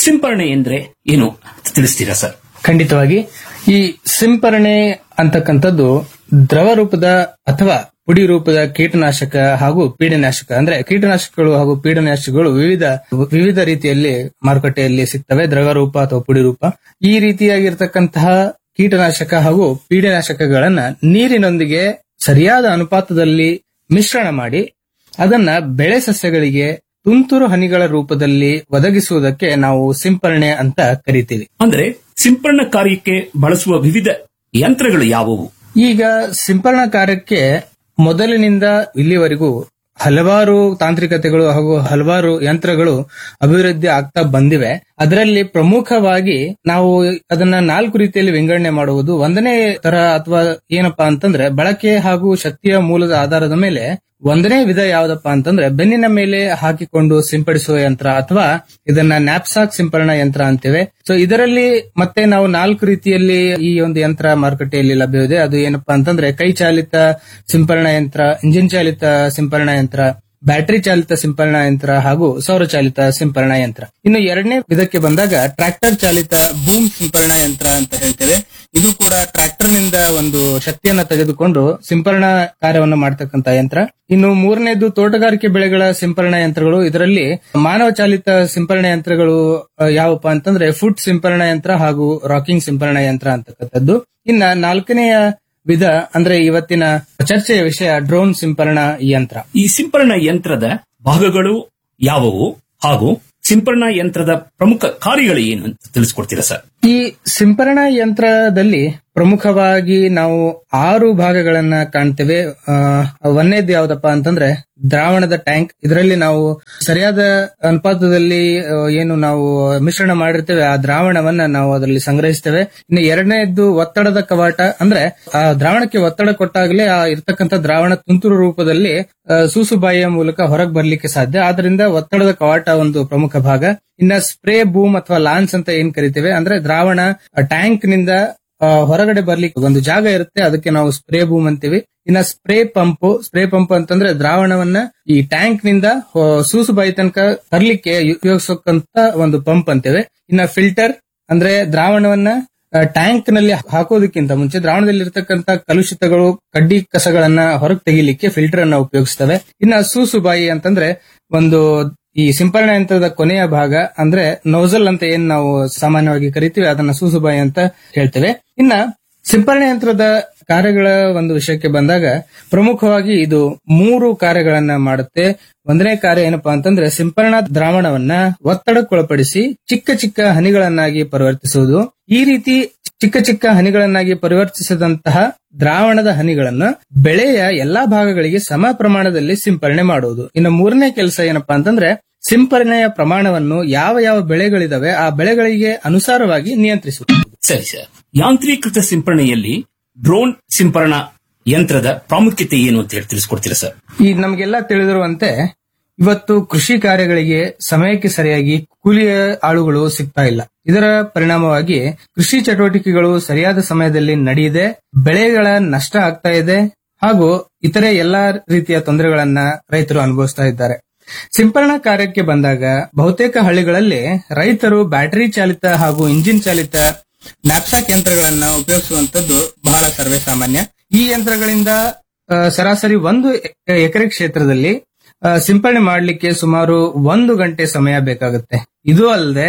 ಸಿಂಪರಣೆ ಎಂದ್ರೆ ಏನು ತಿಳಿಸ್ತೀರಾ ಸರ್ ಖಂಡಿತವಾಗಿ ಈ ಸಿಂಪರಣೆ ಅಂತಕ್ಕಂಥದ್ದು ದ್ರವ ರೂಪದ ಅಥವಾ ಪುಡಿ ರೂಪದ ಕೀಟನಾಶಕ ಹಾಗೂ ಪೀಡನಾಶಕ ಅಂದ್ರೆ ಕೀಟನಾಶಕಗಳು ಹಾಗೂ ಪೀಡನಾಶಕಗಳು ವಿವಿಧ ವಿವಿಧ ರೀತಿಯಲ್ಲಿ ಮಾರುಕಟ್ಟೆಯಲ್ಲಿ ಸಿಗ್ತವೆ ದ್ರವ ರೂಪ ಅಥವಾ ಪುಡಿ ರೂಪ ಈ ರೀತಿಯಾಗಿರ್ತಕ್ಕಂತಹ ಕೀಟನಾಶಕ ಹಾಗೂ ಪೀಡನಾಶಕಗಳನ್ನ ನೀರಿನೊಂದಿಗೆ ಸರಿಯಾದ ಅನುಪಾತದಲ್ಲಿ ಮಿಶ್ರಣ ಮಾಡಿ ಅದನ್ನ ಬೆಳೆ ಸಸ್ಯಗಳಿಗೆ ತುಂತುರು ಹನಿಗಳ ರೂಪದಲ್ಲಿ ಒದಗಿಸುವುದಕ್ಕೆ ನಾವು ಸಿಂಪರಣೆ ಅಂತ ಕರಿತೀವಿ ಅಂದ್ರೆ ಸಿಂಪರಣಾ ಕಾರ್ಯಕ್ಕೆ ಬಳಸುವ ವಿವಿಧ ಯಂತ್ರಗಳು ಯಾವುವು ಈಗ ಸಿಂಪರಣಾ ಕಾರ್ಯಕ್ಕೆ ಮೊದಲಿನಿಂದ ಇಲ್ಲಿವರೆಗೂ ಹಲವಾರು ತಾಂತ್ರಿಕತೆಗಳು ಹಾಗೂ ಹಲವಾರು ಯಂತ್ರಗಳು ಅಭಿವೃದ್ಧಿ ಆಗ್ತಾ ಬಂದಿವೆ ಅದರಲ್ಲಿ ಪ್ರಮುಖವಾಗಿ ನಾವು ಅದನ್ನ ನಾಲ್ಕು ರೀತಿಯಲ್ಲಿ ವಿಂಗಡಣೆ ಮಾಡುವುದು ಒಂದನೇ ತರ ಅಥವಾ ಏನಪ್ಪಾ ಅಂತಂದ್ರೆ ಬಳಕೆ ಹಾಗೂ ಶಕ್ತಿಯ ಮೂಲದ ಆಧಾರದ ಮೇಲೆ ಒಂದನೇ ವಿಧ ಯಾವ್ದಪ್ಪ ಅಂತಂದ್ರೆ ಬೆನ್ನಿನ ಮೇಲೆ ಹಾಕಿಕೊಂಡು ಸಿಂಪಡಿಸುವ ಯಂತ್ರ ಅಥವಾ ಇದನ್ನ ನ್ಯಾಪ್ಸಾಕ್ ಸಿಂಪರಣಾ ಯಂತ್ರ ಅಂತೇವೆ ಸೊ ಇದರಲ್ಲಿ ಮತ್ತೆ ನಾವು ನಾಲ್ಕು ರೀತಿಯಲ್ಲಿ ಈ ಒಂದು ಯಂತ್ರ ಮಾರುಕಟ್ಟೆಯಲ್ಲಿ ಲಭ್ಯವಿದೆ ಅದು ಏನಪ್ಪಾ ಅಂತಂದ್ರೆ ಕೈ ಚಾಲಿತ ಸಿಂಪರಣಾ ಯಂತ್ರ ಇಂಜಿನ್ ಚಾಲಿತ ಸಿಂಪರಣಾ ಯಂತ್ರ ಬ್ಯಾಟರಿ ಚಾಲಿತ ಸಿಂಪರಣಾ ಯಂತ್ರ ಹಾಗೂ ಸೌರ ಚಾಲಿತ ಸಿಂಪರಣಾ ಯಂತ್ರ ಇನ್ನು ಎರಡನೇ ವಿಧಕ್ಕೆ ಬಂದಾಗ ಟ್ರ್ಯಾಕ್ಟರ್ ಚಾಲಿತ ಬೂಮ್ ಸಿಂಪರಣಾ ಯಂತ್ರ ಅಂತ ಹೇಳ್ತೇವೆ ಇದು ಕೂಡ ಟ್ರ್ಯಾಕ್ಟರ್ ನಿಂದ ಒಂದು ಶಕ್ತಿಯನ್ನ ತೆಗೆದುಕೊಂಡು ಸಿಂಪರಣಾ ಕಾರ್ಯವನ್ನು ಮಾಡತಕ್ಕಂತ ಯಂತ್ರ ಇನ್ನು ಮೂರನೇದು ತೋಟಗಾರಿಕೆ ಬೆಳೆಗಳ ಸಿಂಪರಣಾ ಯಂತ್ರಗಳು ಇದರಲ್ಲಿ ಮಾನವ ಚಾಲಿತ ಸಿಂಪರಣಾ ಯಂತ್ರಗಳು ಆ, ಯಾವಪ್ಪ ಅಂತಂದ್ರೆ ಫುಡ್ ಸಿಂಪರಣಾ ಯಂತ್ರ ಹಾಗೂ ರಾಕಿಂಗ್ ಸಿಂಪರಣಾ ಯಂತ್ರ ಅಂತಕ್ಕಂಥದ್ದು ಇನ್ನ ನಾಲ್ಕನೆಯ ವಿಧ ಅಂದ್ರೆ ಇವತ್ತಿನ ಚರ್ಚೆಯ ವಿಷಯ ಡ್ರೋನ್ ಸಿಂಪರಣಾ ಯಂತ್ರ ಈ ಸಿಂಪರಣಾ ಯಂತ್ರದ ಭಾಗಗಳು ಯಾವುವು ಹಾಗೂ ಸಿಂಪರಣಾ ಯಂತ್ರದ ಪ್ರಮುಖ ಕಾರ್ಯಗಳು ಏನು ಅಂತ ತಿಳಿಸ್ಕೊಡ್ತೀರಾ ಸರ್ ಈ ಸಿಂಪರಣಾ ಯಂತ್ರದಲ್ಲಿ ಪ್ರಮುಖವಾಗಿ ನಾವು ಆರು ಭಾಗಗಳನ್ನ ಕಾಣ್ತೇವೆ ಆ, ಒಂದನೇದು ಯಾವ್ದಪ್ಪ ಅಂತಂದ್ರೆ ದ್ರಾವಣದ ಟ್ಯಾಂಕ್ ಇದರಲ್ಲಿ ನಾವು ಸರಿಯಾದ ಅನುಪಾತದಲ್ಲಿ ಆ, ಏನು ನಾವು ಮಿಶ್ರಣ ಮಾಡಿರ್ತೇವೆ ಆ ದ್ರಾವಣವನ್ನ ನಾವು ಅದರಲ್ಲಿ ಸಂಗ್ರಹಿಸ್ತೇವೆ ಇನ್ನು ಎರಡನೇದ್ದು ಒತ್ತಡದ ಕವಾಟ ಅಂದ್ರೆ ಆ ದ್ರಾವಣಕ್ಕೆ ಒತ್ತಡ ಕೊಟ್ಟಾಗಲೇ ಆ ಇರ್ತಕ್ಕಂಥ ದ್ರಾವಣ ತುಂತುರು ರೂಪದಲ್ಲಿ ಆ, ಸೂಸುಬಾಯಿಯ ಮೂಲಕ ಹೊರಗೆ ಬರ್ಲಿಕ್ಕೆ ಸಾಧ್ಯ ಆದ್ರಿಂದ ಒತ್ತಡದ ಕವಾಟ ಒಂದು ಪ್ರಮುಖ ಭಾಗ ಇನ್ನ ಸ್ಪ್ರೇ ಬೂಮ್ ಅಥವಾ ಲಾನ್ಸ್ ಅಂತ ಏನ್ ಕರಿತೇವೆ ಅಂದ್ರೆ ದ್ರಾವಣ ಟ್ಯಾಂಕ್ ನಿಂದ ಆ, ಹೊರಗಡೆ ಬರ್ಲಿಕ್ಕೆ ಒಂದು ಜಾಗ ಇರುತ್ತೆ ಅದಕ್ಕೆ ನಾವು ಸ್ಪ್ರೇ ಬೂಮ್ ಅಂತೀವಿ ಇನ್ನ ಸ್ಪ್ರೇ ಪಂಪ್ ಸ್ಪ್ರೇ ಪಂಪ್ ಅಂತಂದ್ರೆ ದ್ರಾವಣವನ್ನ ಈ ಟ್ಯಾಂಕ್ ನಿಂದ ಆ, ಸೂಸುಬಾಯಿ ತನಕ ತರ್ಲಿಕ್ಕೆ ಉಪಯೋಗಿಸಕ್ಕಂತ ಒಂದು ಪಂಪ್ ಅಂತೇವೆ ಇನ್ನ ಫಿಲ್ಟರ್ ಅಂದ್ರೆ ದ್ರಾವಣವನ್ನ ಟ್ಯಾಂಕ್ ನಲ್ಲಿ ಹಾಕೋದಕ್ಕಿಂತ ಮುಂಚೆ ದ್ರಾವಣದಲ್ಲಿ ಇರತಕ್ಕಂತ ಕಲುಷಿತಗಳು ಕಡ್ಡಿ ಕಸಗಳನ್ನ ಹೊರಗೆ ತೆಗಿಲಿಕ್ಕೆ ಫಿಲ್ಟರ್ ಅನ್ನ ಉಪಯೋಗಿಸ್ತವೆ ಇನ್ನ ಸೂಸುಬಾಯಿ ಅಂತಂದ್ರೆ ಒಂದು ಈ ಸಿಂಪರಣಾ ಯಂತ್ರದ ಕೊನೆಯ ಭಾಗ ಅಂದ್ರೆ ನೋಸಲ್ ಅಂತ ಏನ್ ನಾವು ಸಾಮಾನ್ಯವಾಗಿ ಕರಿತೀವಿ ಅದನ್ನ ಸೂಸುಬಾಯಿ ಅಂತ ಹೇಳ್ತೇವೆ ಇನ್ನ ಸಿಂಪರಣಾ ಯಂತ್ರದ ಕಾರ್ಯಗಳ ಒಂದು ವಿಷಯಕ್ಕೆ ಬಂದಾಗ ಪ್ರಮುಖವಾಗಿ ಇದು ಮೂರು ಕಾರ್ಯಗಳನ್ನ ಮಾಡುತ್ತೆ ಒಂದನೇ ಕಾರ್ಯ ಏನಪ್ಪಾ ಅಂತಂದ್ರೆ ಸಿಂಪರಣಾ ದ್ರಾವಣವನ್ನ ಒತ್ತಡಕ್ಕೊಳಪಡಿಸಿ ಚಿಕ್ಕ ಚಿಕ್ಕ ಹನಿಗಳನ್ನಾಗಿ ಪರಿವರ್ತಿಸುವುದು ಈ ರೀತಿ ಚಿಕ್ಕ ಚಿಕ್ಕ ಹನಿಗಳನ್ನಾಗಿ ಪರಿವರ್ತಿಸಿದಂತಹ ದ್ರಾವಣದ ಹನಿಗಳನ್ನ ಬೆಳೆಯ ಎಲ್ಲಾ ಭಾಗಗಳಿಗೆ ಸಮ ಪ್ರಮಾಣದಲ್ಲಿ ಸಿಂಪರಣೆ ಮಾಡುವುದು ಇನ್ನು ಮೂರನೇ ಕೆಲಸ ಏನಪ್ಪಾ ಅಂತಂದ್ರೆ ಸಿಂಪರಣೆಯ ಪ್ರಮಾಣವನ್ನು ಯಾವ ಯಾವ ಬೆಳೆಗಳಿದಾವೆ ಆ ಬೆಳೆಗಳಿಗೆ ಅನುಸಾರವಾಗಿ ನಿಯಂತ್ರಿಸುವುದು ಸರಿ ಸರ್ ಯಾಂತ್ರೀಕೃತ ಸಿಂಪರಣೆಯಲ್ಲಿ ಡ್ರೋನ್ ಸಿಂಪರಣಾ ಯಂತ್ರದ ಪ್ರಾಮುಖ್ಯತೆ ಏನು ಅಂತ ಹೇಳಿ ತಿಳಿಸ್ಕೊಡ್ತೀರಾ ಸರ್ ಈ ನಮಗೆಲ್ಲ ತಿಳಿದಿರುವಂತೆ ಇವತ್ತು ಕೃಷಿ ಕಾರ್ಯಗಳಿಗೆ ಸಮಯಕ್ಕೆ ಸರಿಯಾಗಿ ಕೂಲಿಯ ಆಳುಗಳು ಸಿಗ್ತಾ ಇಲ್ಲ ಇದರ ಪರಿಣಾಮವಾಗಿ ಕೃಷಿ ಚಟುವಟಿಕೆಗಳು ಸರಿಯಾದ ಸಮಯದಲ್ಲಿ ನಡೆಯದೆ ಬೆಳೆಗಳ ನಷ್ಟ ಆಗ್ತಾ ಇದೆ ಹಾಗೂ ಇತರೆ ಎಲ್ಲಾ ರೀತಿಯ ತೊಂದರೆಗಳನ್ನ ರೈತರು ಅನುಭವಿಸ್ತಾ ಇದ್ದಾರೆ ಸಿಂಪರಣಾ ಕಾರ್ಯಕ್ಕೆ ಬಂದಾಗ ಬಹುತೇಕ ಹಳ್ಳಿಗಳಲ್ಲಿ ರೈತರು ಬ್ಯಾಟರಿ ಚಾಲಿತ ಹಾಗೂ ಇಂಜಿನ್ ಚಾಲಿತ ನ್ಯಾಪ್ಸಾಕ್ ಯಂತ್ರಗಳನ್ನ ಉಪಯೋಗಿಸುವಂತದ್ದು ಬಹಳ ಸರ್ವೇ ಸಾಮಾನ್ಯ ಈ ಯಂತ್ರಗಳಿಂದ ಆ, ಸರಾಸರಿ ಒಂದು ಎ- ಎಕರೆ ಕ್ಷೇತ್ರದಲ್ಲಿ ಆ, ಸಿಂಪರಣೆ ಮಾಡಲಿಕ್ಕೆ ಸುಮಾರು ಒಂದು ಗಂಟೆ ಸಮಯ ಬೇಕಾಗುತ್ತೆ ಇದು ಅಲ್ಲದೆ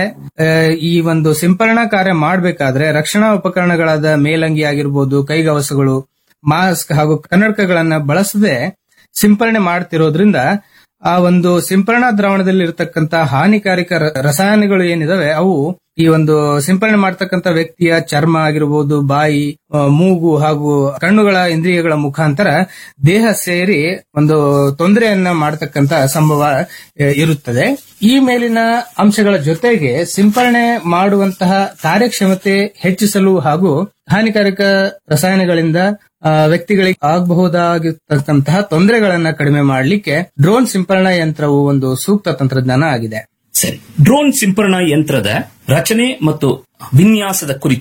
ಈ ಒಂದು ಸಿಂಪರಣಾ ಕಾರ್ಯ ಮಾಡಬೇಕಾದ್ರೆ ರಕ್ಷಣಾ ಉಪಕರಣಗಳಾದ ಮೇಲಂಗಿ ಆಗಿರ್ಬೋದು ಕೈಗವಸುಗಳು ಮಾಸ್ಕ್ ಹಾಗೂ ಕನ್ನಡಕಗಳನ್ನ ಬಳಸದೆ ಸಿಂಪರಣೆ ಮಾಡ್ತಿರೋದ್ರಿಂದ ಆ ಒಂದು ಸಿಂಪರಣಾ ದ್ರಾವಣದಲ್ಲಿ ಇರತಕ್ಕಂತ ಹಾನಿಕಾರಕ ರ- ರಸಾಯನಗಳು ಏನಿದಾವೆ ಅವು ಈ ಒಂದು ಸಿಂಪರಣೆ ಮಾಡ್ತಕ್ಕಂತ ವ್ಯಕ್ತಿಯ ಚರ್ಮ ಆಗಿರ್ಬೋದು ಬಾಯಿ ಆ, ಮೂಗು ಹಾಗೂ ಕಣ್ಣುಗಳ ಇಂದ್ರಿಯಗಳ ಮುಖಾಂತರ ದೇಹ ಸೇರಿ ಒಂದು ತೊಂದರೆಯನ್ನ ಮಾಡತಕ್ಕಂತ ಸಂಭವ ಆ, ಇರುತ್ತದೆ ಈ ಮೇಲಿನ ಅಂಶಗಳ ಜೊತೆಗೆ ಸಿಂಪರಣೆ ಮಾಡುವಂತಹ ಕಾರ್ಯಕ್ಷಮತೆ ಹೆಚ್ಚಿಸಲು ಹಾಗೂ ಹಾನಿಕಾರಕ ರಸಾಯನಗಳಿಂದ ಆ, ವ್ಯಕ್ತಿಗಳಿಗೆ ಆಗಬಹುದಾಗಿರ್ತಕ್ಕಂತಹ ತೊಂದರೆಗಳನ್ನ ಕಡಿಮೆ ಮಾಡಲಿಕ್ಕೆ ಡ್ರೋನ್ ಸಿಂಪರಣಾ ಯಂತ್ರವು ಒಂದು ಸೂಕ್ತ ತಂತ್ರಜ್ಞಾನ ಆಗಿದೆ ಸರಿ ಡ್ರೋನ್ ಸಿಂಪರಣಾ ಯಂತ್ರದ ರಚನೆ ಮತ್ತು ವಿನ್ಯಾಸದ ಕುರಿತು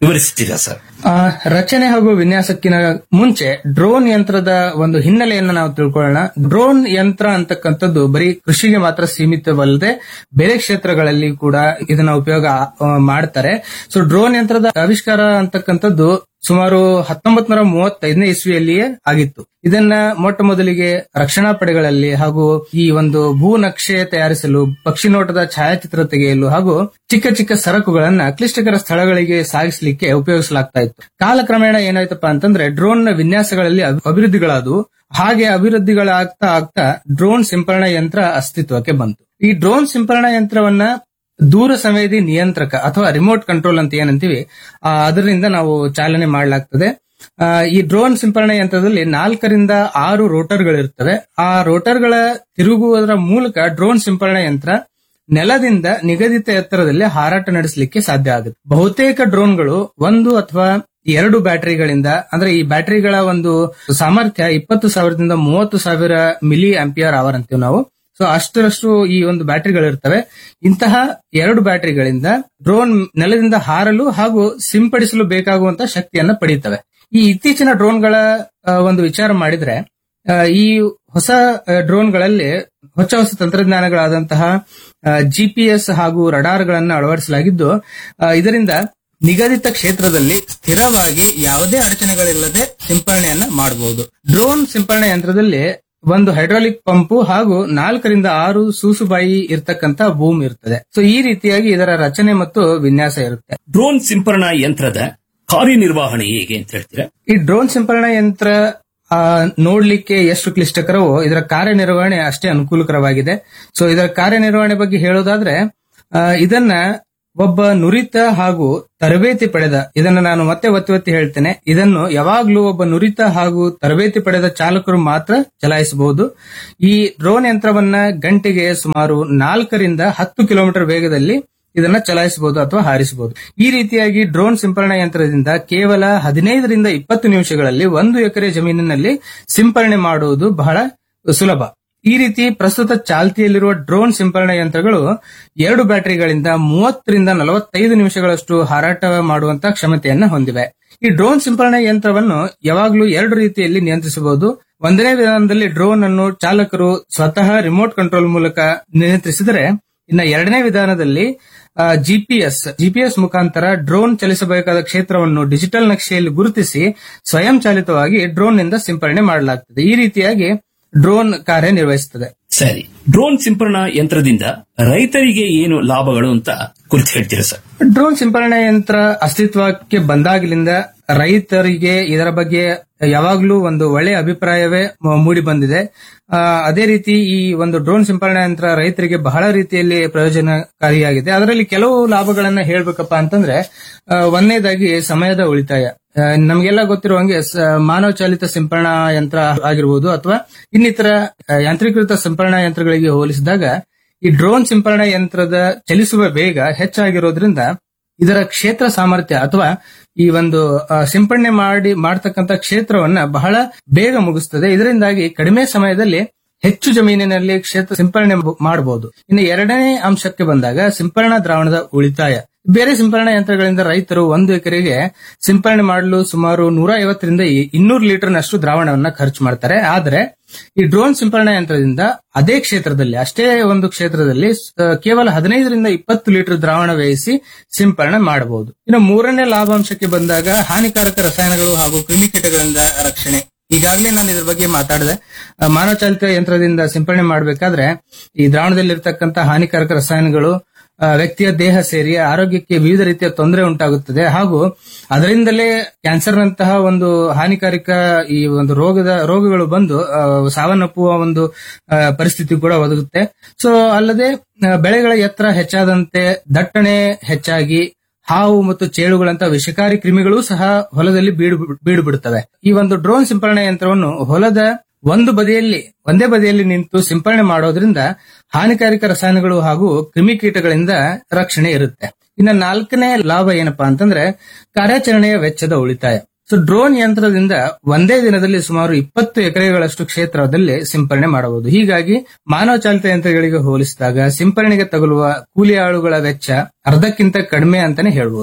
ವಿವರಿಸ್ತೀರಾ ಸರ್ ಆ, ರಚನೆ ಹಾಗೂ ವಿನ್ಯಾಸಕ್ಕಿನ ಮುಂಚೆ ಡ್ರೋನ್ ಯಂತ್ರದ ಒಂದು ಹಿನ್ನೆಲೆಯನ್ನು ನಾವು ತಿಳ್ಕೊಳ್ಳೋಣ ಡ್ರೋನ್ ಯಂತ್ರ ಅಂತಕ್ಕಂಥದ್ದು ಬರೀ ಕೃಷಿಗೆ ಮಾತ್ರ ಸೀಮಿತವಲ್ಲದೆ ಬೇರೆ ಕ್ಷೇತ್ರಗಳಲ್ಲಿ ಕೂಡ ಇದನ್ನ ಉಪಯೋಗ ಆ, ಮಾಡ್ತಾರೆ ಸೊ ಡ್ರೋನ್ ಯಂತ್ರದ ಆವಿಷ್ಕಾರ ಅಂತಕ್ಕಂಥದ್ದು ಸುಮಾರು ಹತ್ತೊಂಬತ್ ನೂರ ಮೂವತ್ತೈದನೇ ಇಸ್ವಿಯಲ್ಲಿಯೇ ಆಗಿತ್ತು ಇದನ್ನ ಮೊಟ್ಟ ಮೊದಲಿಗೆ ರಕ್ಷಣಾ ಪಡೆಗಳಲ್ಲಿ ಹಾಗೂ ಈ ಒಂದು ಭೂ ನಕ್ಷೆ ತಯಾರಿಸಲು ಪಕ್ಷಿ ನೋಟದ ಛಾಯಾಚಿತ್ರ ತೆಗೆಯಲು ಹಾಗೂ ಚಿಕ್ಕ ಚಿಕ್ಕ ಸರಕುಗಳನ್ನ ಕ್ಲಿಷ್ಟಕರ ಸ್ಥಳಗಳಿಗೆ ಸಾಗಿಸಲಿಕ್ಕೆ ಉಪಯೋಗಿಸಲಾಗ್ತಾ ಇತ್ತು ಕಾಲಕ್ರಮೇಣ ಏನಾಯ್ತಪ್ಪ ಅಂತಂದ್ರೆ ಡ್ರೋನ್ ನ ವಿನ್ಯಾಸಗಳಲ್ಲಿ ಅಭಿ- ಅಭಿವೃದ್ಧಿಗಳಾದವು ಹಾಗೆ ಅಭಿವೃದ್ಧಿಗಳಾಗ್ತಾ ಆಗ್ತಾ ಡ್ರೋನ್ ಸಿಂಪರಣಾ ಯಂತ್ರ ಅಸ್ತಿತ್ವಕ್ಕೆ ಬಂತು ಈ ಡ್ರೋನ್ ಸಿಂಪರಣಾ ಯಂತ್ರವನ್ನ ದೂರ ಸಂವೇದಿ ನಿಯಂತ್ರಕ ಅಥವಾ ರಿಮೋಟ್ ಕಂಟ್ರೋಲ್ ಅಂತ ಏನಂತೀವಿ ಆ, ಅದರಿಂದ ನಾವು ಚಾಲನೆ ಮಾಡಲಾಗ್ತದೆ ಆ, ಈ ಡ್ರೋನ್ ಸಿಂಪರಣೆ ಯಂತ್ರದಲ್ಲಿ ನಾಲ್ಕರಿಂದ ಆರು ರೋಟರ್ಗಳಿರ್ತವೆ ಆ ರೋಟರ್ಗಳ ತಿರುಗುವುದರ ಮೂಲಕ ಡ್ರೋನ್ ಸಿಂಪರಣೆ ಯಂತ್ರ ನೆಲದಿಂದ ನಿಗದಿತ ಎತ್ತರದಲ್ಲಿ ಹಾರಾಟ ನಡೆಸಲಿಕ್ಕೆ ಸಾಧ್ಯ ಆಗುತ್ತೆ ಬಹುತೇಕ ಡ್ರೋನ್ಗಳು ಒಂದು ಅಥವಾ ಎರಡು ಬ್ಯಾಟರಿಗಳಿಂದ ಅಂದ್ರೆ ಈ ಬ್ಯಾಟರಿಗಳ ಒಂದು ಸಾಮರ್ಥ್ಯ ಇಪ್ಪತ್ತು ಸಾವಿರದಿಂದ ಮೂವತ್ತು ಸಾವಿರ ಮಿಲಿ ಆಂಪಿಯರ್ ಅವರ್ ಅಂತೀವಿ ನಾವು ಸೊ ಅಷ್ಟರಷ್ಟು ಈ ಒಂದು ಬ್ಯಾಟರಿಗಳಿರ್ತವೆ ಇಂತಹ ಎರಡು ಬ್ಯಾಟರಿಗಳಿಂದ ಡ್ರೋನ್ ನೆಲದಿಂದ ಹಾರಲು ಹಾಗೂ ಸಿಂಪಡಿಸಲು ಬೇಕಾಗುವಂತ ಶಕ್ತಿಯನ್ನ ಪಡೆಯುತ್ತವೆ ಈ ಇತ್ತೀಚಿನ ಡ್ರೋನ್ಗಳ ಆ, ಒಂದು ವಿಚಾರ ಮಾಡಿದ್ರೆ ಆ, ಈ ಹೊಸ ಆ, ಡ್ರೋನ್ಗಳಲ್ಲಿ ಹೊಸ ಹೊಸ ತಂತ್ರಜ್ಞಾನಗಳಾದಂತಹ ಜಿಪಿಎಸ್ ಹಾಗೂ ರಡಾರ್ಗಳನ್ನು ಅಳವಡಿಸಲಾಗಿದ್ದು ಆ, ಇದರಿಂದ ನಿಗದಿತ ಕ್ಷೇತ್ರದಲ್ಲಿ ಸ್ಥಿರವಾಗಿ ಯಾವುದೇ ಅಡಚಣೆಗಳಿಲ್ಲದೆ ಸಿಂಪರಣೆಯನ್ನ ಮಾಡಬಹುದು ಡ್ರೋನ್ ಸಿಂಪರಣೆ ಯಂತ್ರದಲ್ಲಿ ಒಂದು ಹೈಡ್ರಾಲಿಕ್ ಪಂಪು ಹಾಗೂ ನಾಲ್ಕರಿಂದ ಆರು ಸೂಸುಬಾಯಿ ಇರ್ತಕ್ಕಂತ ಬೂಮ್ ಇರ್ತದೆ ಸೊ ಈ ರೀತಿಯಾಗಿ ಇದರ ರಚನೆ ಮತ್ತು ವಿನ್ಯಾಸ ಇರುತ್ತೆ ಡ್ರೋನ್ ಸಿಂಪರಣಾ ಯಂತ್ರದ ಕಾರ್ಯನಿರ್ವಹಣೆ ಹೇಗೆ ಅಂತ ಹೇಳ್ತೀರಾ ಈ ಡ್ರೋನ್ ಸಿಂಪರಣಾ ಯಂತ್ರ ಆ, ನೋಡ್ಲಿಕ್ಕೆ ಎಷ್ಟು ಕ್ಲಿಷ್ಟಕರವೋ ಇದರ ಕಾರ್ಯನಿರ್ವಹಣೆ ಅಷ್ಟೇ ಅನುಕೂಲಕರವಾಗಿದೆ ಸೊ ಇದರ ಕಾರ್ಯನಿರ್ವಹಣೆ ಬಗ್ಗೆ ಹೇಳೋದಾದ್ರೆ ಆ, ಇದನ್ನ ಒಬ್ಬ ನುರಿತ ಹಾಗೂ ತರಬೇತಿ ಪಡೆದ ಇದನ್ನ ನಾನು ಮತ್ತೆ ಒತ್ತಿ ಒತ್ತಿ ಹೇಳ್ತೇನೆ ಇದನ್ನು ಯಾವಾಗ್ಲೂ ಒಬ್ಬ ನುರಿತ ಹಾಗೂ ತರಬೇತಿ ಪಡೆದ ಚಾಲಕರು ಮಾತ್ರ ಚಲಾಯಿಸಬಹುದು ಈ ಡ್ರೋನ್ ಯಂತ್ರವನ್ನ ಗಂಟೆಗೆ ಸುಮಾರು ನಾಲ್ಕರಿಂದ ಹತ್ತು ಕಿಲೋಮೀಟರ್ ವೇಗದಲ್ಲಿ ಇದನ್ನ ಚಲಾಯಿಸಬಹುದು ಅಥವಾ ಹಾರಿಸಬಹುದು ಈ ರೀತಿಯಾಗಿ ಡ್ರೋನ್ ಸಿಂಪರಣಾ ಯಂತ್ರದಿಂದ ಕೇವಲ ಹದಿನೈದರಿಂದ ಇಪ್ಪತ್ತು ನಿಮಿಷಗಳಲ್ಲಿ ಒಂದು ಎಕರೆ ಜಮೀನಿನಲ್ಲಿ ಸಿಂಪರಣೆ ಮಾಡುವುದು ಬಹಳ ಸುಲಭ ಈ ರೀತಿ ಪ್ರಸ್ತುತ ಚಾಲ್ತಿಯಲ್ಲಿರುವ ಡ್ರೋನ್ ಸಿಂಪರಣಾ ಯಂತ್ರಗಳು ಎರಡು ಬ್ಯಾಟರಿಗಳಿಂದ ಮೂವತ್ತರಿಂದ ನಲವತ್ತೈದು ನಿಮಿಷಗಳಷ್ಟು ಹಾರಾಟ ಮಾಡುವಂತ ಕ್ಷಮತೆಯನ್ನ ಹೊಂದಿವೆ ಈ ಡ್ರೋನ್ ಸಿಂಪರಣಾ ಯಂತ್ರವನ್ನು ಯಾವಾಗಲೂ ಎರಡು ರೀತಿಯಲ್ಲಿ ನಿಯಂತ್ರಿಸಬಹುದು ಒಂದನೇ ವಿಧಾನದಲ್ಲಿ ಡ್ರೋನ್ ಅನ್ನು ಚಾಲಕರು ಸ್ವತಃ ರಿಮೋಟ್ ಕಂಟ್ರೋಲ್ ಮೂಲಕ ನಿಯಂತ್ರಿಸಿದರೆ ಇನ್ನ ಎರಡನೇ ವಿಧಾನದಲ್ಲಿ ಜಿಪಿಎಸ್ ಜಿಪಿಎಸ್ ಮುಖಾಂತರ ಡ್ರೋನ್ ಚಲಿಸಬೇಕಾದ ಕ್ಷೇತ್ರವನ್ನು ಡಿಜಿಟಲ್ ನಕ್ಷೆಯಲ್ಲಿ ಗುರುತಿಸಿ ಸ್ವಯಂಚಾಲಿತವಾಗಿ ಡ್ರೋನ್ ನಿಂದ ಸಿಂಪರಣೆ ಮಾಡಲಾಗ್ತದೆ ಈ ರೀತಿಯಾಗಿ ಡ್ರೋನ್ ಕಾರ್ಯನಿರ್ವಹಿಸುತ್ತದೆ ಸರಿ ಡ್ರೋನ್ ಸಿಂಪರಣಾ ಯಂತ್ರದಿಂದ ರೈತರಿಗೆ ಏನು ಲಾಭಗಳು ಅಂತ ಕುರಿತು ಹೇಳ್ತೀರಾ ಸರ್ ಡ್ರೋನ್ ಸಿಂಪರಣೆ ಯಂತ್ರ ಅಸ್ತಿತ್ವಕ್ಕೆ ಬಂದಾಗಲಿಂದ ರೈತರಿಗೆ ಇದರ ಬಗ್ಗೆ ಯಾವಾಗ್ಲೂ ಒಂದು ಒಳ್ಳೆಯ ಅಭಿಪ್ರಾಯವೇ ಮ- ಮೂಡಿ ಬಂದಿದೆ ಆ, ಅದೇ ರೀತಿ ಈ ಒಂದು ಡ್ರೋನ್ ಸಿಂಪರಣೆ ಯಂತ್ರ ರೈತರಿಗೆ ಬಹಳ ರೀತಿಯಲ್ಲಿ ಪ್ರಯೋಜನಕಾರಿಯಾಗಿದೆ ಅದರಲ್ಲಿ ಕೆಲವು ಲಾಭಗಳನ್ನ ಹೇಳ್ಬೇಕಪ್ಪ ಅಂತಂದ್ರೆ ಆ, ಒಂದನೇದಾಗಿ ಸಮಯದ ಉಳಿತಾಯ ಆ, ನಮಗೆಲ್ಲ ಗೊತ್ತಿರುವಂಗೆ ಸ- ಮಾನವ ಚಾಲಿತ ಸಿಂಪರಣಾ ಯಂತ್ರ ಆಗಿರ್ಬೋದು ಅಥವಾ ಇನ್ನಿತರ ಆ, ಯಾಂತ್ರೀಕೃತ ಸಿಂಪರಣಾ ಯಂತ್ರಗಳಿಗೆ ಹೋಲಿಸಿದಾಗ ಈ ಡ್ರೋನ್ ಸಿಂಪರಣಾ ಯಂತ್ರದ ಚಲಿಸುವ ವೇಗ ಹೆಚ್ಚಾಗಿರೋದ್ರಿಂದ ಇದರ ಕ್ಷೇತ್ರ ಸಾಮರ್ಥ್ಯ ಅಥವಾ ಈ ಒಂದು ಆ, ಸಿಂಪಡಣೆ ಮಾಡಿ ಮಾಡತಕ್ಕಂತ ಕ್ಷೇತ್ರವನ್ನ ಬಹಳ ಬೇಗ ಮುಗಿಸ್ತದೆ ಇದರಿಂದಾಗಿ ಕಡಿಮೆ ಸಮಯದಲ್ಲಿ ಹೆಚ್ಚು ಜಮೀನಿನಲ್ಲಿ ಕ್ಷೇತ್ರ ಸಿಂಪರಣೆ ಮಾಡಬಹುದು ಇನ್ನು ಎರಡನೇ ಅಂಶಕ್ಕೆ ಬಂದಾಗ ಸಿಂಪರಣಾ ದ್ರಾವಣದ ಉಳಿತಾಯ ಬೇರೆ ಸಿಂಪರಣಾ ಯಂತ್ರಗಳಿಂದ ರೈತರು ಒಂದು ಎಕರೆಗೆ ಸಿಂಪರಣೆ ಮಾಡಲು ಸುಮಾರು ನೂರ ಐವತ್ತರಿಂದ ಇನ್ನೂರು ಲೀಟರ್ನಷ್ಟು ದ್ರಾವಣವನ್ನ ಖರ್ಚು ಮಾಡ್ತಾರೆ ಆದ್ರೆ ಈ ಡ್ರೋನ್ ಸಿಂಪರಣಾ ಯಂತ್ರದಿಂದ ಅದೇ ಕ್ಷೇತ್ರದಲ್ಲಿ ಅಷ್ಟೇ ಒಂದು ಕ್ಷೇತ್ರದಲ್ಲಿ ಆ, ಕೇವಲ ಹದಿನೈದರಿಂದ ಇಪ್ಪತ್ತು ಲೀಟರ್ ದ್ರಾವಣ ವ್ಯಯಿಸಿ ಸಿಂಪರಣೆ ಮಾಡಬಹುದು ಇನ್ನು ಮೂರನೇ ಲಾಭಾಂಶಕ್ಕೆ ಬಂದಾಗ ಹಾನಿಕಾರಕ ರಸಾಯನಗಳು ಹಾಗೂ ಕ್ರಿಮಿಕೀಟಗಳಿಂದ ರಕ್ಷಣೆ ಈಗಾಗಲೇ ನಾನು ಇದ್ರ ಬಗ್ಗೆ ಮಾತಾಡಿದೆ ಆ, ಮಾನವ ಚಾಲಿತ ಯಂತ್ರದಿಂದ ಸಿಂಪರಣೆ ಮಾಡಬೇಕಾದ್ರೆ ಈ ದ್ರಾವಣದಲ್ಲಿರ್ತಕ್ಕಂಥ ಹಾನಿಕಾರಕ ರಸಾಯನಗಳು ಆ, ವ್ಯಕ್ತಿಯ ದೇಹ ಸೇರಿ ಆರೋಗ್ಯಕ್ಕೆ ವಿವಿಧ ರೀತಿಯ ತೊಂದರೆ ಉಂಟಾಗುತ್ತದೆ ಹಾಗೂ ಅದರಿಂದಲೇ ಕ್ಯಾನ್ಸರ್ನಂತಹ ಒಂದು ಹಾನಿಕಾರಕ ಈ ಒಂದು ರೋಗದ ರೋಗಗಳು ಬಂದು ಆ, ಸಾವನ್ನಪ್ಪುವ ಒಂದು ಆ, ಪರಿಸ್ಥಿತಿ ಕೂಡ ಒದಗುತ್ತೆ ಸೊ ಅಲ್ಲದೆ ಆ, ಬೆಳೆಗಳ ಎತ್ತರ ಹೆಚ್ಚಾದಂತೆ ದಟ್ಟಣೆ ಹೆಚ್ಚಾಗಿ ಹಾವು ಮತ್ತು ಚೇಳುಗಳಂತ ವಿಷಕಾರಿ ಕ್ರಿಮಿಗಳು ಸಹ ಹೊಲದಲ್ಲಿ ಬೀಡು ಬೀಡು ಬಿಡುತ್ತವೆ ಈ ಒಂದು ಡ್ರೋನ್ ಸಿಂಪರಣೆ ಯಂತ್ರವನ್ನು ಹೊಲದ ಒಂದು ಬದಿಯಲ್ಲಿ ಒಂದೇ ಬದಿಯಲ್ಲಿ ನಿಂತು ಸಿಂಪರಣೆ ಮಾಡೋದ್ರಿಂದ ಹಾನಿಕಾರಕ ರಸಾಯನಗಳು ಹಾಗೂ ಕ್ರಿಮಿಕೀಟಗಳಿಂದ ರಕ್ಷಣೆ ಇರುತ್ತೆ ಇನ್ನು ನಾಲ್ಕನೇ ಲಾಭ ಏನಪ್ಪಾ ಅಂತಂದ್ರೆ ಕಾರ್ಯಾಚರಣೆಯ ವೆಚ್ಚದ ಉಳಿತಾಯ ಸೊ ಡ್ರೋನ್ ಯಂತ್ರದಿಂದ ಒಂದೇ ದಿನದಲ್ಲಿ ಸುಮಾರು ಇಪ್ಪತ್ತು ಎಕರೆಗಳಷ್ಟು ಕ್ಷೇತ್ರದಲ್ಲಿ ಸಿಂಪರಣೆ ಮಾಡಬಹುದು ಹೀಗಾಗಿ ಮಾನವ ಚಾಲಿತ ಯಂತ್ರಗಳಿಗೆ ಹೋಲಿಸಿದಾಗ ಸಿಂಪರಣೆಗೆ ತಗುಲುವ ಕೂಲಿ ಆಳುಗಳ ವೆಚ್ಚ ಅರ್ಧಕ್ಕಿಂತ ಕಡಿಮೆ ಅಂತಾನೆ ಹೇಳ್ಬೋದು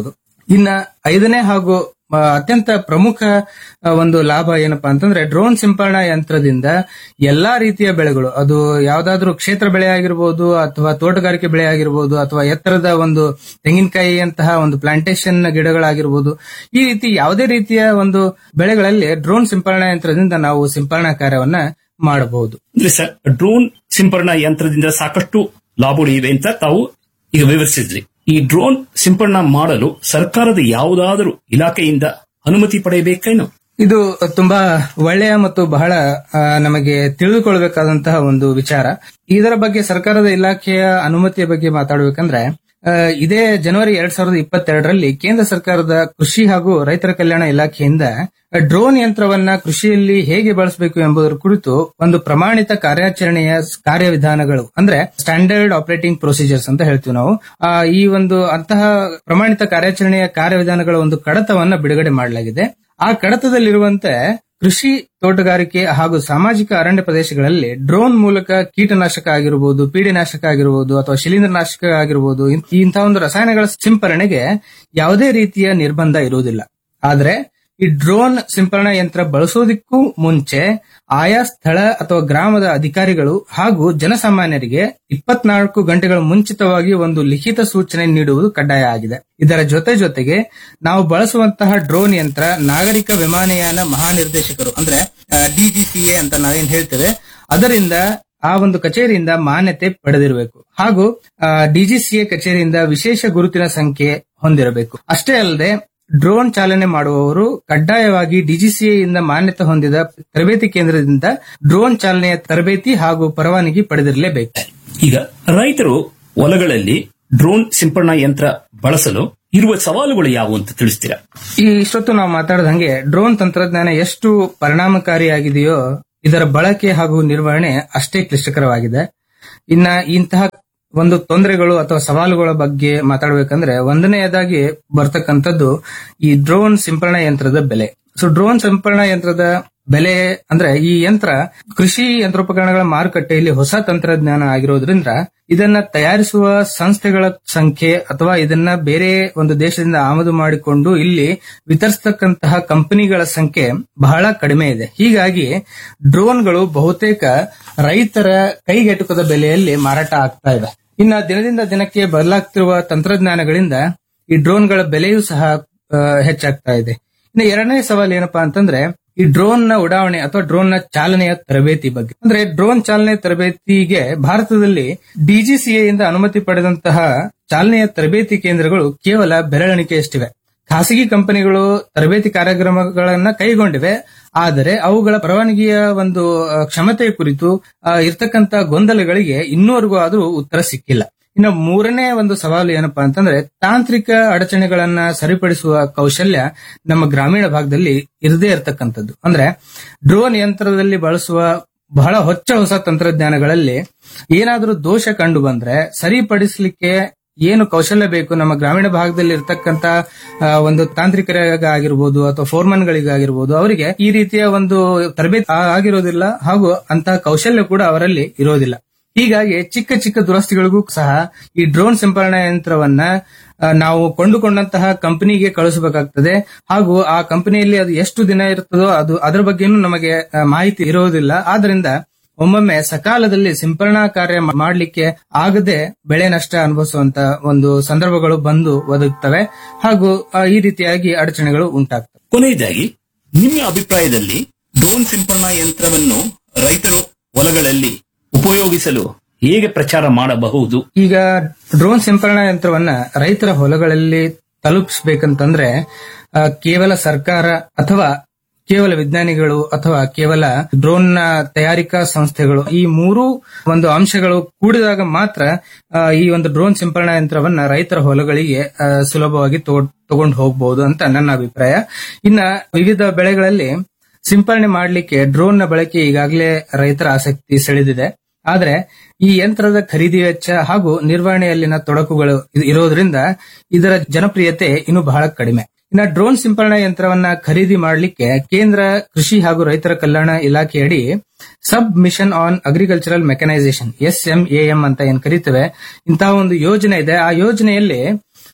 ಇನ್ನ ಐದನೇ ಹಾಗೂ ಆ, ಅತ್ಯಂತ ಪ್ರಮುಖ ಆ, ಒಂದು ಲಾಭ ಏನಪ್ಪಾ ಅಂತಂದ್ರೆ ಡ್ರೋನ್ ಸಿಂಪರಣಾ ಯಂತ್ರದಿಂದ ಎಲ್ಲಾ ರೀತಿಯ ಬೆಳೆಗಳು ಅದು ಯಾವ್ದಾದ್ರೂ ಕ್ಷೇತ್ರ ಬೆಳೆ ಆಗಿರ್ಬೋದು ಅಥವಾ ತೋಟಗಾರಿಕೆ ಬೆಳೆ ಆಗಿರ್ಬೋದು ಅಥವಾ ಎತ್ತರದ ಒಂದು ತೆಂಗಿನಕಾಯಿಯಂತಹ ಒಂದು ಪ್ಲಾಂಟೇಶನ್ ಗಿಡಗಳಾಗಿರ್ಬೋದು ಈ ರೀತಿ ಯಾವುದೇ ರೀತಿಯ ಒಂದು ಬೆಳೆಗಳಲ್ಲಿ ಡ್ರೋನ್ ಸಿಂಪರಣಾ ಯಂತ್ರದಿಂದ ನಾವು ಸಿಂಪರಣಾ ಕಾರ್ಯವನ್ನ ಮಾಡಬಹುದು ಅಂದ್ರೆ ಸರ್ ಡ್ರೋನ್ ಸಿಂಪರಣಾ ಯಂತ್ರದಿಂದ ಸಾಕಷ್ಟು ಲಾಭಗಳು ಇವೆ ಅಂತ ತಾವು ಈಗ ವಿವರಿಸಿದ್ರಿ ಈ ಡ್ರೋನ್ ಸಿಂಪರಣಾ ಮಾಡಲು ಸರ್ಕಾರದ ಯಾವುದಾದರೂ ಇಲಾಖೆಯಿಂದ ಅನುಮತಿ ಪಡೆಯಬೇಕೇನು ಇದು ತುಂಬಾ ಒಳ್ಳೆಯ ಮತ್ತು ಬಹಳ ಆ, ನಮಗೆ ತಿಳಿದುಕೊಳ್ಬೇಕಾದಂತಹ ಒಂದು ವಿಚಾರ ಇದರ ಬಗ್ಗೆ ಸರ್ಕಾರದ ಇಲಾಖೆಯ ಅನುಮತಿಯ ಬಗ್ಗೆ ಮಾತಾಡಬೇಕಂದ್ರೆ ಆ, ಇದೇ ಜನವರಿ ಎರಡ್ ಸಾವಿರದ ಇಪ್ಪತ್ತೆರಡರಲ್ಲಿ ಕೇಂದ್ರ ಸರ್ಕಾರದ ಕೃಷಿ ಹಾಗೂ ರೈತರ ಕಲ್ಯಾಣ ಇಲಾಖೆಯಿಂದ ಡ್ರೋನ್ ಯಂತ್ರವನ್ನ ಕೃಷಿಯಲ್ಲಿ ಹೇಗೆ ಬಳಸಬೇಕು ಎಂಬುದರ ಕುರಿತು ಒಂದು ಪ್ರಮಾಣಿತ ಕಾರ್ಯಾಚರಣೆಯ ಕಾರ್ಯವಿಧಾನಗಳು ಅಂದ್ರೆ ಸ್ಟ್ಯಾಂಡರ್ಡ್ ಆಪರೇಟಿಂಗ್ ಪ್ರೊಸೀಜರ್ಸ್ ಅಂತ ಹೇಳ್ತೀವಿ ನಾವು ಆ, ಈ ಒಂದು ಅಂತಹ ಪ್ರಮಾಣಿತ ಕಾರ್ಯಾಚರಣೆಯ ಕಾರ್ಯವಿಧಾನಗಳ ಒಂದು ಕಡತವನ್ನ ಬಿಡುಗಡೆ ಮಾಡಲಾಗಿದೆ ಆ ಕಡತದಲ್ಲಿರುವಂತೆ ಕೃಷಿ ತೋಟಗಾರಿಕೆ ಹಾಗೂ ಸಾಮಾಜಿಕ ಅರಣ್ಯ ಪ್ರದೇಶಗಳಲ್ಲಿ ಡ್ರೋನ್ ಮೂಲಕ ಕೀಟನಾಶಕ ಆಗಿರಬಹುದು ಪೀಡಿನಾಶಕ ಆಗಿರಬಹುದು ಅಥವಾ ಶಿಲೀಂಧ್ರನಾಶಕ ಆಗಿರಬಹುದು ಇನ್- ಇಂತಹ ಒಂದು ರಸಾಯನಗಳ ಸಿಂಪರಣೆಗೆ ಯಾವುದೇ ರೀತಿಯ ನಿರ್ಬಂಧ ಇರುವುದಿಲ್ಲ ಆದ್ರೆ ಈ ಡ್ರೋನ್ ಸಿಂಪರಣಾ ಯಂತ್ರ ಬಳಸೋದಕ್ಕೂ ಮುಂಚೆ ಆಯಾ ಸ್ಥಳ ಅಥವಾ ಗ್ರಾಮದ ಅಧಿಕಾರಿಗಳು ಹಾಗೂ ಜನಸಾಮಾನ್ಯರಿಗೆ ಇಪ್ಪತ್ನಾಲ್ಕು ಗಂಟೆಗಳ ಮುಂಚಿತವಾಗಿ ಒಂದು ಲಿಖಿತ ಸೂಚನೆ ನೀಡುವುದು ಕಡ್ಡಾಯ ಆಗಿದೆ ಇದರ ಜೊತೆ ಜೊತೆಗೆ ನಾವು ಬಳಸುವಂತಹ ಡ್ರೋನ್ ಯಂತ್ರ ನಾಗರಿಕ ವಿಮಾನಯಾನ ಮಹಾನಿರ್ದೇಶಕರು ಅಂದ್ರೆ ಡಿಜಿಸಿಎ ಅಂತ ನಾವೇನ್ ಹೇಳ್ತೇವೆ ಅದರಿಂದ ಆ ಒಂದು ಕಚೇರಿಯಿಂದ ಮಾನ್ಯತೆ ಪಡೆದಿರಬೇಕು ಹಾಗೂ ಡಿಜಿಸಿಎ ಕಚೇರಿಯಿಂದ ವಿಶೇಷ ಗುರುತಿನ ಸಂಖ್ಯೆ ಹೊಂದಿರಬೇಕು ಅಷ್ಟೇ ಅಲ್ಲದೆ ಡ್ರೋನ್ ಚಾಲನೆ ಮಾಡುವವರು ಕಡ್ಡಾಯವಾಗಿ ಡಿಜಿಸಿಎ ಇಂದ ಮಾನ್ಯತೆ ಹೊಂದಿದ ತರಬೇತಿ ಕೇಂದ್ರದಿಂದ ಡ್ರೋನ್ ಚಾಲನೆಯ ತರಬೇತಿ ಹಾಗೂ ಪರವಾನಗಿ ಪಡೆದಿರಲೇಬೇಕು ಈಗ ರೈತರು ಹೊಲಗಳಲ್ಲಿ ಡ್ರೋನ್ ಸಿಂಪರಣಾ ಯಂತ್ರ ಬಳಸಲು ಇರುವ ಸವಾಲುಗಳು ಯಾವುವು ಅಂತ ತಿಳಿಸ್ತೀರಾ ಈ ಇಷ್ಟೊತ್ತು ನಾವು ಮಾತಾಡದಂಗೆ ಡ್ರೋನ್ ತಂತ್ರಜ್ಞಾನ ಎಷ್ಟು ಪರಿಣಾಮಕಾರಿಯಾಗಿದೆಯೋ ಇದರ ಬಳಕೆ ಹಾಗೂ ನಿರ್ವಹಣೆ ಅಷ್ಟೇ ಕ್ಲಿಷ್ಟಕರವಾಗಿದೆ ಇನ್ನ ಇಂತಹ ಒಂದು ತೊಂದರೆಗಳು ಅಥವಾ ಸವಾಲುಗಳ ಬಗ್ಗೆ ಮಾತಾಡಬೇಕಂದ್ರೆ ಒಂದನೆಯದಾಗಿ ಬರ್ತಕ್ಕಂಥದ್ದು ಈ ಡ್ರೋನ್ ಸಿಂಪರಣಾ ಯಂತ್ರದ ಬೆಲೆ ಸೊ ಡ್ರೋನ್ ಸಿಂಪರಣಾ ಯಂತ್ರದ ಬೆಲೆ ಅಂದ್ರೆ ಈ ಯಂತ್ರ ಕೃಷಿ ಯಂತ್ರೋಪಕರಣಗಳ ಮಾರುಕಟ್ಟೆಯಲ್ಲಿ ಹೊಸ ತಂತ್ರಜ್ಞಾನ ಆಗಿರೋದ್ರಿಂದ ಇದನ್ನ ತಯಾರಿಸುವ ಸಂಸ್ಥೆಗಳ ಸಂಖ್ಯೆ ಅಥವಾ ಇದನ್ನ ಬೇರೆ ಒಂದು ದೇಶದಿಂದ ಆಮದು ಮಾಡಿಕೊಂಡು ಇಲ್ಲಿ ವಿತರಿಸತಕ್ಕಂತಹ ಕಂಪನಿಗಳ ಸಂಖ್ಯೆ ಬಹಳ ಕಡಿಮೆ ಇದೆ ಹೀಗಾಗಿ ಡ್ರೋನ್ಗಳು ಬಹುತೇಕ ರೈತರ ಕೈಗೆಟುಕದ ಬೆಲೆಯಲ್ಲಿ ಮಾರಾಟ ಆಗ್ತಾ ಇದೆ ಇನ್ನ ದಿನದಿಂದ ದಿನಕ್ಕೆ ಬದಲಾಗ್ತಿರುವ ತಂತ್ರಜ್ಞಾನಗಳಿಂದ ಈ ಡ್ರೋನ್ಗಳ ಬೆಲೆಯೂ ಸಹ ಆ, ಹೆಚ್ಚಾಗ್ತಾ ಇದೆ ಇನ್ನು ಎರಡನೇ ಸವಾಲು ಏನಪ್ಪಾ ಅಂತಂದ್ರೆ ಈ ಡ್ರೋನ್ ನ ಉಡಾವಣೆ ಅಥವಾ ಡ್ರೋನ್ ನ ಚಾಲನೆಯ ತರಬೇತಿ ಬಗ್ಗೆ ಅಂದ್ರೆ ಡ್ರೋನ್ ಚಾಲನೆ ತರಬೇತಿಗೆ ಭಾರತದಲ್ಲಿ ಡಿಜಿಸಿಎ ಇಂದ ಅನುಮತಿ ಪಡೆದಂತಹ ಚಾಲನೆಯ ತರಬೇತಿ ಕೇಂದ್ರಗಳು ಕೇವಲ ಬೆರಳೆಣಿಕೆಯಷ್ಟಿವೆ ಖಾಸಗಿ ಕಂಪನಿಗಳು ತರಬೇತಿ ಕಾರ್ಯಕ್ರಮಗಳನ್ನ ಕೈಗೊಂಡಿವೆ ಆದರೆ ಅವುಗಳ ಪರವಾನಗಿಯ ಒಂದು ಆ, ಕ್ಷಮತೆಯ ಕುರಿತು ಆ, ಇರ್ತಕ್ಕಂತ ಗೊಂದಲಗಳಿಗೆ ಇನ್ನೂವರೆಗೂ ಆದ್ರೂ ಉತ್ತರ ಸಿಕ್ಕಿಲ್ಲ ಇನ್ನು ಮೂರನೇ ಒಂದು ಸವಾಲು ಏನಪ್ಪಾ ಅಂತಂದ್ರೆ ತಾಂತ್ರಿಕ ಅಡಚಣೆಗಳನ್ನ ಸರಿಪಡಿಸುವ ಕೌಶಲ್ಯ ನಮ್ಮ ಗ್ರಾಮೀಣ ಭಾಗದಲ್ಲಿ ಇರದೇ ಇರತಕ್ಕಂಥದ್ದು ಅಂದ್ರೆ ಡ್ರೋನ್ ಯಂತ್ರದಲ್ಲಿ ಬಳಸುವ ಬಹಳ ಹೊಚ್ಚ ಹೊಸ ತಂತ್ರಜ್ಞಾನಗಳಲ್ಲಿ ಏನಾದರೂ ದೋಷ ಕಂಡು ಬಂದ್ರೆ ಸರಿಪಡಿಸಲಿಕ್ಕೆ ಏನು ಕೌಶಲ್ಯ ಬೇಕು ನಮ್ಮ ಗ್ರಾಮೀಣ ಭಾಗದಲ್ಲಿ ಇರ್ತಕ್ಕಂತ ಆ, ಒಂದು ತಾಂತ್ರಿಕರಿಗಾಗಿರ್ಬೋದು ಅಥವಾ ಫೋರ್ಮನ್ಗಳಿಗಾಗಿರ್ಬೋದು ಅವರಿಗೆ ಈ ರೀತಿಯ ಒಂದು ತರಬೇತಿ ಆ- ಆಗಿರೋದಿಲ್ಲ ಹಾಗೂ ಅಂತಹ ಕೌಶಲ್ಯ ಕೂಡ ಅವರಲ್ಲಿ ಇರೋದಿಲ್ಲ ಹೀಗಾಗಿ ಚಿಕ್ಕ ಚಿಕ್ಕ ದುರಸ್ತಿಗಳಿಗೂ ಸಹ ಈ ಡ್ರೋನ್ ಸಿಂಪರಣಾ ಯಂತ್ರವನ್ನ ಆ, ನಾವು ಕೊಂಡುಕೊಂಡಂತಹ ಕಂಪನಿಗೆ ಕಳಿಸಬೇಕಾಗ್ತದೆ ಹಾಗೂ ಆ ಕಂಪನಿಯಲ್ಲಿ ಅದು ಎಷ್ಟು ದಿನ ಇರ್ತದೋ ಅದು ಅದರ ಬಗ್ಗೆನೂ ನಮಗೆ ಆ, ಮಾಹಿತಿ ಇರುವುದಿಲ್ಲ ಆದ್ರಿಂದ ಒಮ್ಮೊಮ್ಮೆ ಸಕಾಲದಲ್ಲಿ ಸಿಂಪರಣಾ ಕಾರ್ಯ ಮಾಡಲಿಕ್ಕೆ ಆಗದೆ ಬೆಳೆ ನಷ್ಟ ಅನುಭವಿಸುವಂತ ಒಂದು ಸಂದರ್ಭಗಳು ಬಂದು ಒದಗುತ್ತವೆ ಹಾಗೂ ಆ, ಈ ರೀತಿಯಾಗಿ ಅಡಚಣೆಗಳು ಉಂಟಾಗ್ತವೆ ಕೊನೆಯದಾಗಿ ನಿಮ್ಮ ಅಭಿಪ್ರಾಯದಲ್ಲಿ ಡ್ರೋನ್ ಸಿಂಪರಣಾ ಯಂತ್ರವನ್ನು ರೈತರು ಹೊಲಗಳಲ್ಲಿ ಉಪಯೋಗಿಸಲು ಹೇಗೆ ಪ್ರಚಾರ ಮಾಡಬಹುದು ಈಗ ಡ್ರೋನ್ ಸಿಂಪರಣಾ ಯಂತ್ರವನ್ನ ರೈತರ ಹೊಲಗಳಲ್ಲಿ ತಲುಪಿಸಬೇಕಂತಂದ್ರೆ ಆ, ಕೇವಲ ಸರ್ಕಾರ ಅಥವಾ ಕೇವಲ ವಿಜ್ಞಾನಿಗಳು ಅಥವಾ ಕೇವಲ ಡ್ರೋನ್ ನ ತಯಾರಿಕಾ ಸಂಸ್ಥೆಗಳು ಈ ಮೂರು ಒಂದು ಅಂಶಗಳು ಕೂಡಿದಾಗ ಮಾತ್ರ ಆ, ಈ ಒಂದು ಡ್ರೋನ್ ಸಿಂಪರಣಾ ಯಂತ್ರವನ್ನ ರೈತರ ಹೊಲಗಳಿಗೆ ಆ, ಸುಲಭವಾಗಿ ತಗೊಂಡು ಹೋಗಬಹುದು ಅಂತ ನನ್ನ ಅಭಿಪ್ರಾಯ ಇನ್ನ ವಿವಿಧ ಬೆಳೆಗಳಲ್ಲಿ ಸಿಂಪರಣೆ ಮಾಡಲಿಕ್ಕೆ ಡ್ರೋನ್ ನ ಬಳಕೆ ಈಗಾಗಲೇ ರೈತರ ಆಸಕ್ತಿ ಸೆಳೆದಿದೆ ಆದ್ರೆ ಈ ಯಂತ್ರದ ಖರೀದಿ ವೆಚ್ಚ ಹಾಗೂ ನಿರ್ವಹಣೆಯಲ್ಲಿನ ತೊಡಕುಗಳು ಇ- ಇರೋದ್ರಿಂದ ಇದರ ಜನಪ್ರಿಯತೆ ಇನ್ನು ಬಹಳ ಕಡಿಮೆ ಇನ್ನ ಡ್ರೋನ್ ಸಿಂಪರಣಾ ಯಂತ್ರವನ್ನ ಖರೀದಿ ಮಾಡಲಿಕ್ಕೆ ಕೇಂದ್ರ ಕೃಷಿ ಹಾಗೂ ರೈತರ ಕಲ್ಯಾಣ ಇಲಾಖೆಯಡಿ sub mission on agricultural mechanisation S M M ಅಂತ ಏನ್ ಕರೀತೇವೆ ಇಂತಹ ಒಂದು ಯೋಜನೆ ಇದೆ ಆ ಯೋಜನೆಯಲ್ಲಿ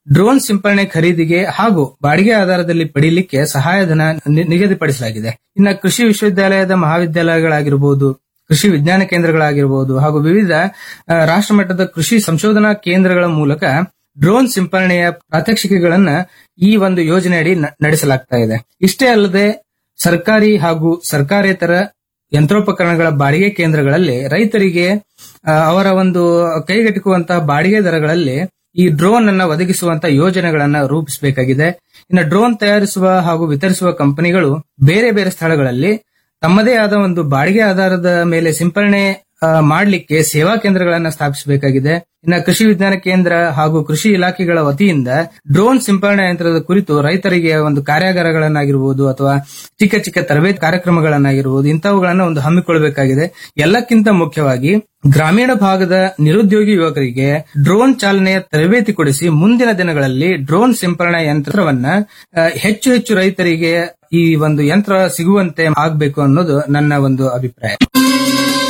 ಡ್ರೋನ್ ಸಿಂಪರಣೆ ಖರೀದಿಗೆ ಹಾಗೂ ಬಾಡಿಗೆ ಆಧಾರದಲ್ಲಿ ಪಡೀಲಿಕ್ಕೆ ಸಹಾಯಧನ ನಿ- ನಿಗದಿಪಡಿಸಲಾಗಿದೆ ಇನ್ನು ಕೃಷಿ ವಿಶ್ವವಿದ್ಯಾಲಯದ ಮಹಾವಿದ್ಯಾಲಯಗಳಾಗಿರಬಹುದು ಕೃಷಿ ವಿಜ್ಞಾನ ಕೇಂದ್ರಗಳಾಗಿರಬಹುದು ಹಾಗೂ ವಿವಿಧ ಆ, ರಾಷ್ಟ್ರಮಟ್ಟದ ಕೃಷಿ ಸಂಶೋಧನಾ ಕೇಂದ್ರಗಳ ಮೂಲಕ ಡ್ರೋನ್ ಸಿಂಪರಣೆಯ ಪ್ರಾತ್ಯಕ್ಷಿಕೆಗಳನ್ನ ಈ ಒಂದು ಯೋಜನೆಯಡಿ ನ- ನಡೆಸಲಾಗ್ತಾ ಇದೆ ಇಷ್ಟೇ ಅಲ್ಲದೆ ಸರ್ಕಾರಿ ಹಾಗೂ ಸರ್ಕಾರೇತರ ಯಂತ್ರೋಪಕರಣಗಳ ಬಾಡಿಗೆ ಕೇಂದ್ರಗಳಲ್ಲಿ ರೈತರಿಗೆ ಆ, ಅವರ ಒಂದು ಕೈಗೆಟುಕುವಂತಹ ಬಾಡಿಗೆ ದರಗಳಲ್ಲಿ ಈ ಡ್ರೋನ್ ಅನ್ನ ಒದಗಿಸುವಂತ ಯೋಜನೆಗಳನ್ನ ರೂಪಿಸಬೇಕಾಗಿದೆ ಇನ್ನು ಡ್ರೋನ್ ತಯಾರಿಸುವ ಹಾಗೂ ವಿತರಿಸುವ ಕಂಪನಿಗಳು ಬೇರೆ ಬೇರೆ ಸ್ಥಳಗಳಲ್ಲಿ ತಮ್ಮದೇ ಆದ ಒಂದು ಬಾಡಿಗೆ ಆಧಾರದ ಮೇಲೆ ಸಿಂಪರಣೆ ಆ, ಮಾಡ್ಲಿಕ್ಕೆ ಸೇವಾ ಕೇಂದ್ರಗಳನ್ನ ಸ್ಥಾಪಿಸಬೇಕಾಗಿದೆ ಇನ್ನು ಕೃಷಿ ವಿಜ್ಞಾನ ಕೇಂದ್ರ ಹಾಗೂ ಕೃಷಿ ಇಲಾಖೆಗಳ ವತಿಯಿಂದ ಡ್ರೋನ್ ಸಿಂಪರಣಾ ಯಂತ್ರದ ಕುರಿತು ರೈತರಿಗೆ ಒಂದು ಕಾರ್ಯಾಗಾರಗಳನ್ನಾಗಿರ್ಬೋದು ಅಥವಾ ಚಿಕ್ಕ ಚಿಕ್ಕ ತರಬೇತಿ ಕಾರ್ಯಕ್ರಮಗಳನ್ನಾಗಿರ್ಬೋದು ಇಂಥವುಗಳನ್ನ ಒಂದು ಹಮ್ಮಿಕೊಳ್ಳಬೇಕಾಗಿದೆ ಎಲ್ಲಕ್ಕಿಂತ ಮುಖ್ಯವಾಗಿ ಗ್ರಾಮೀಣ ಭಾಗದ ನಿರುದ್ಯೋಗಿ ಯುವಕರಿಗೆ ಡ್ರೋನ್ ಚಾಲನೆಯ ತರಬೇತಿ ಕೊಡಿಸಿ ಮುಂದಿನ ದಿನಗಳಲ್ಲಿ ಡ್ರೋನ್ ಸಿಂಪರಣಾ ಯಂತ್ರವನ್ನ ಆ, ಹೆಚ್ಚು ಹೆಚ್ಚು ರೈತರಿಗೆ ಈ ಒಂದು ಯಂತ್ರ ಸಿಗುವಂತೆ ಆಗಬೇಕು ಅನ್ನೋದು ನನ್ನ ಒಂದು ಅಭಿಪ್ರಾಯ